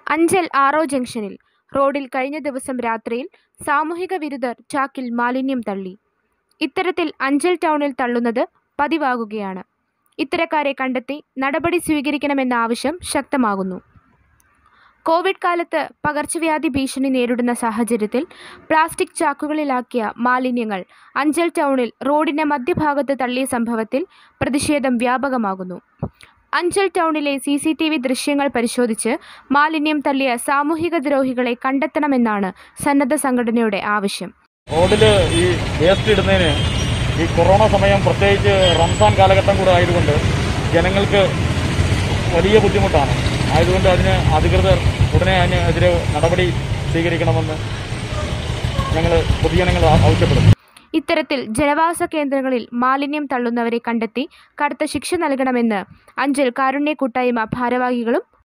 അഞ്ചൽ ആറോ ജംഗ്ഷനിൽ റോഡിൽ കഴിഞ്ഞ ദിവസം രാത്രിയിൽ സാമൂഹിക വിരുദ്ധർ ചാക്കിൽ മാലിന്യം തള്ളി ഇത്തരത്തിൽ അഞ്ചൽ ടൗണിൽ തള്ളുന്നത് പതിവാകുകയാണ് ഇത്തരക്കാരെ കണ്ടെത്തി നടപടി സ്വീകരിക്കണമെന്ന ആവശ്യം ശക്തമാകുന്നു കോവിഡ് കാലത്ത് പകർച്ചവ്യാധി ഭീഷണി നേരിടുന്ന സാഹചര്യത്തിൽ പ്ലാസ്റ്റിക് ചാക്കുകളിലാക്കിയ മാലിന്യങ്ങൾ അഞ്ചൽ ടൗണിൽ റോഡിന്റെ മധ്യഭാഗത്ത് തള്ളിയ സംഭവത്തിൽ പ്രതിഷേധം വ്യാപകമാകുന്നു അഞ്ചൽ ടൗണിലെ സി സി ടി വി ദൃശ്യങ്ങൾ പരിശോധിച്ച് മാലിന്യം തള്ളിയ സാമൂഹിക ദ്രോഹികളെ കണ്ടെത്തണമെന്നാണ് സന്നദ്ധ സംഘടനയുടെ ആവശ്യം റോഡിൽ ഈ വേസ്റ്റ് ഇടുന്നതിന് ഈ കൊറോണ സമയം പ്രത്യേകിച്ച് റംസാൻ കാലഘട്ടം കൂടെ ആയതുകൊണ്ട് ജനങ്ങൾക്ക് വലിയ ബുദ്ധിമുട്ടാണ് ആയതുകൊണ്ട് അതിന് അധികൃതർ ഉടനെ അതിനെതിരെ നടപടി സ്വീകരിക്കണമെന്ന് ഞങ്ങൾ പൊതുജനങ്ങൾ ആവശ്യപ്പെടുന്നു ഇത്തരത്തിൽ ജനവാസ കേന്ദ്രങ്ങളിൽ മാലിന്യം തള്ളുന്നവരെ കണ്ടെത്തി കടുത്ത ശിക്ഷ നൽകണമെന്ന് അഞ്ചൽ കാരുണ്യ കൂട്ടായ്മ ഭാരവാഹികളും